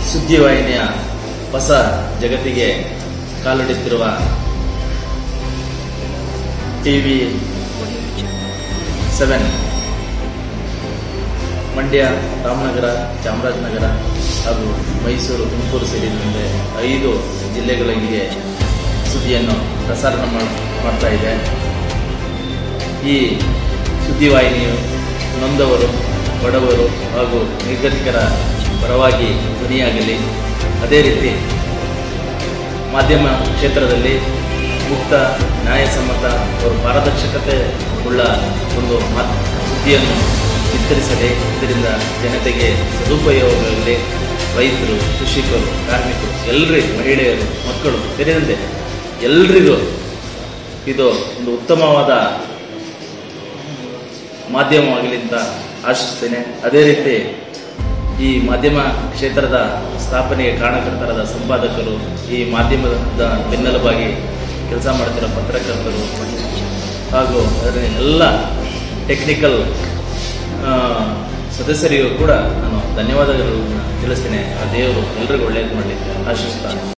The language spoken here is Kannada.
ಸುದ್ದಿವಾಹಿನಿಯ ಹೊಸ ಜಗತ್ತಿಗೆ ಕಾಲಿಡುತ್ತಿರುವ ಟಿವಿ ಸೆವೆನ್ ಮಂಡ್ಯ ರಾಮನಗರ ಚಾಮರಾಜನಗರ ಹಾಗೂ ಮೈಸೂರು ತುಮಕೂರು ಸೇರಿದಂತೆ ಐದು ಜಿಲ್ಲೆಗಳಿಗೆ ಸುದ್ದಿಯನ್ನು ಪ್ರಸಾರ ಮಾಡ್- ಮಾಡ್ತಾ ಇದೆ ಈ ಸುದ್ದಿವಾಹಿನಿಯು ನೊಂದವರು ಬಡವರು ಹಾಗೂ ನಿರ್ಗತಿಕರ ಪರವಾಗಿ ಧ್ವನಿಯಾಗಲಿ ಅದೇ ರೀತಿ ಮಾಧ್ಯಮ ಕ್ಷೇತ್ರದಲ್ಲಿ ಮುಕ್ತ ನ್ಯಾಯಸಮ್ಮತ ಅವರು ಪಾರದರ್ಶಕತೆ ಉಳ್ಳ ಒಂದು ಮಾತ್ ಸುದ್ದಿಯನ್ನು ಬಿತ್ತರಿಸಲಿ ಇದರಿಂದ ಜನತೆಗೆ ಸದುಪಯೋಗವಾಗಲಿ ರೈತರು ಕೃಷಿಕರು ಕಾರ್ಮಿಕರು ಎಲ್ಲರಿಗೂ ಮಹಿಳೆಯರು ಮಕ್ಕಳು ಸೇರಿದಂತೆ ಎಲ್ರಿಗೂ ಇದು ಒಂದು ಉತ್ತಮವಾದ ಮಾಧ್ಯಮವಾಗಲಿ ಅಂತ ಆಶಿಸ್ತೇನೆ ಅದೇ ರೀತಿ ಈ ಮಾಧ್ಯಮ ಕ್ಷೇತ್ರದ ಸ್ಥಾಪನೆಗೆ ಕಾರಣಕರ್ತರಾದ ಸಂಪಾದಕರು ಈ ಮಾಧ್ಯಮದ ಬೆನ್ನೆಲುಬಾಗಿ ಕೆಲಸ ಮಾಡ್ತಿರೋ ಪತ್ರಕರ್ತರು ಹಾಗೂ ಅದರ ಎಲ್ಲ ಟೆಕ್ನಿಕಲ್ ಸದಸ್ಯರಿಗೂ ಕೂಡ ನಾನು ಧನ್ಯವಾದಗಳನ್ನು ತಿಳಿಸ್ತೇನೆ ಆ ದೇವರು ಎಲ್ರಿಗೂ ಒಳ್ಳೆಯದು ಮಾಡಲಿಕ್ಕೆ ಆಶಿಸ್ತಾನೆ